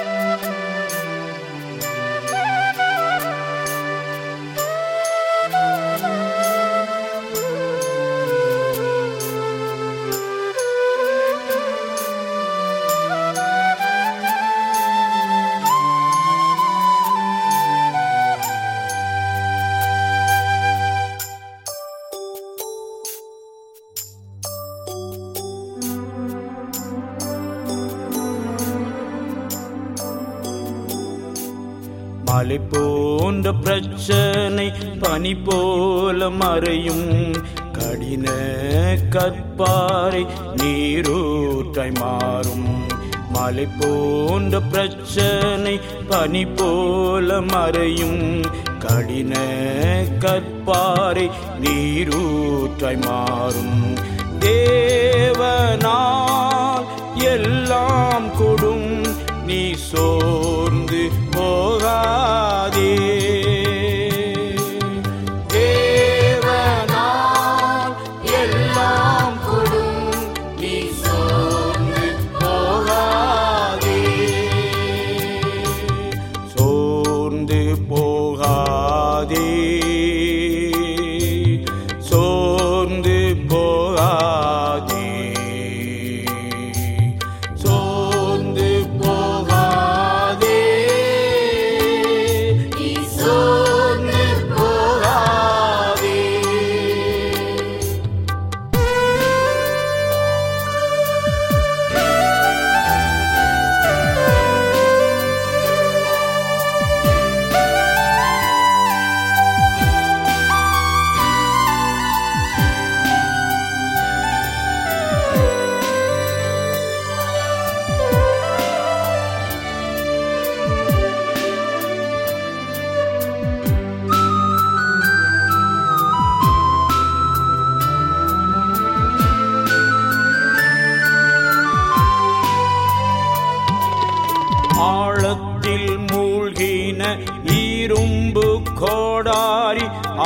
மலை போன்ற பிரச்சனை பனி போல மறையும் கடின கற்பாறை நீரூற்றாய் மாறும் மலை போன்ற பிரச்சனை பனி போல மறையும் கடின கற்பாறை நீரூற்றாய் மாறும் தேவனால் எல்லாம் கொடும் நீ சோர்ந்து போகாதே தேவனால் எல்லாம் கொடும் நீ சோர்ந்து போகாதே சோர்ந்து போகாதே சோர்ந்து போகாதே சோர்ந்து போகாதே நீ சோர்ந்து போகாதே ஆழத்தில் மூழ்கின இரும்பு கோடாரி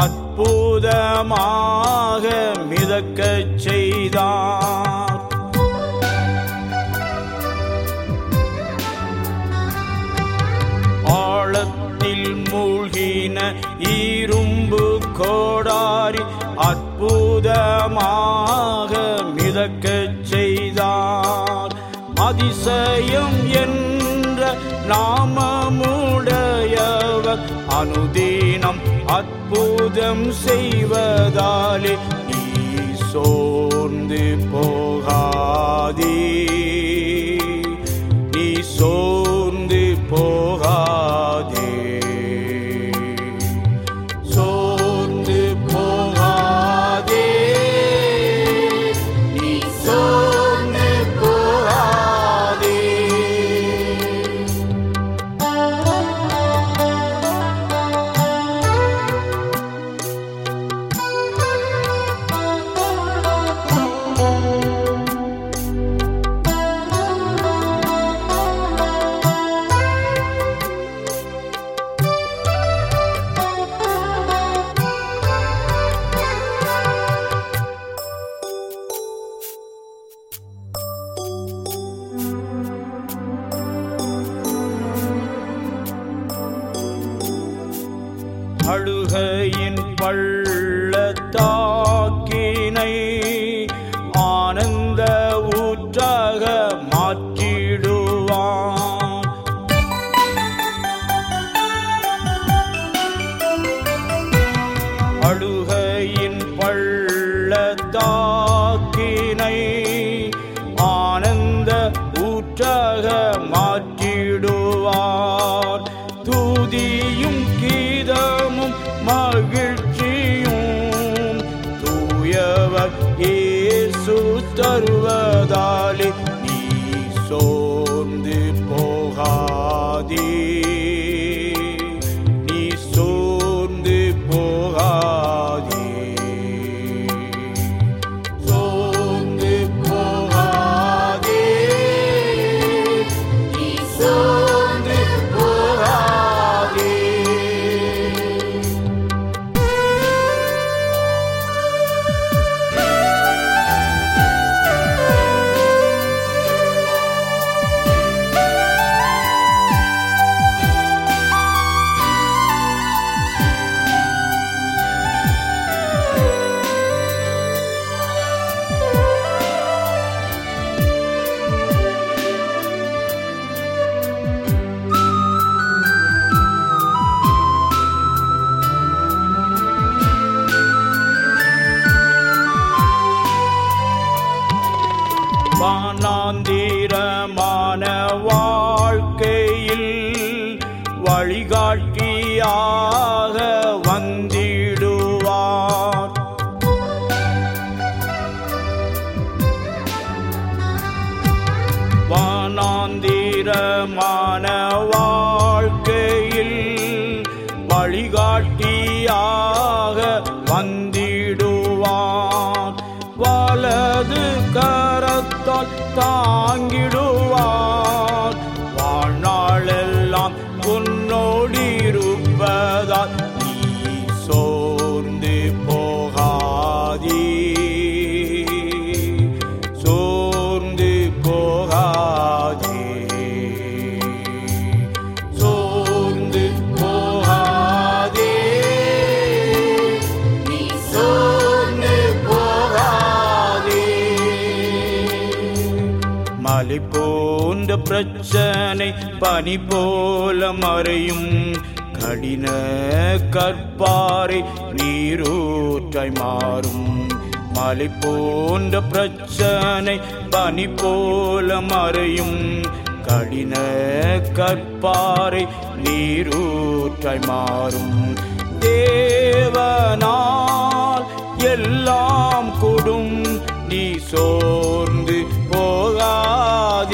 அற்புதமாக மிதக்கச் செய்தார் ஆழத்தில் மூழ்கின இரும்பு கோடாரி அற்புதமாக மிதக்கச் செய்தார் அதிசயம் என்ற நாமமுடையவர் அனுதீனம் அற்புதம் செய்வதாலே நீ சோர்ந்து போகாதே நீ சோர்ந்து போகாதே சோர்ந்து போகாதே நீ சோர்ந்து போகாதே அழுகையின் பள்ளத்தாக்கினை ஆனந்த ஊற்றாக மாற்றிடுவான் அழுகையின் பள்ளத்தாக்கினை ஆனந்த ஊற்றாக மாற்றிடுவார் துதியும் கீதமும் மகிழ்ச்சியும் தூயவர் இயேசு தருவதாலே நீ சோர்ந்து போகாதே நீ சோர்ந்து போகாதே சோர்ந்து போகாதே நீ சோர்ந்து போ ஸ்திரமான வாழ்க்கையில் வழிகாட்டியாக வந்திடுவான் வலது கரத்தால் தாங்கிடுவான் வாழ்நாளெல்லாம் உன்னோடிருப்பதால் நீ சோர்ந்து போகாதே சோர்ந்து போகாதே சோர்ந்து போகாதே நீ சோர்ந்து போகாதே மலை போன்ற பிரச்சனை பனி போல மறையும் கடின கற்பாறை நீரூற்றாய் மாறும் மலை போன்ற பிரச்சனை பனி போல மறையும் கடின கற்பாறை நீரூற்றாய் மாறும் தேவனால் எல்லாம் கொடும் நீ சோர்ந்து போகாதே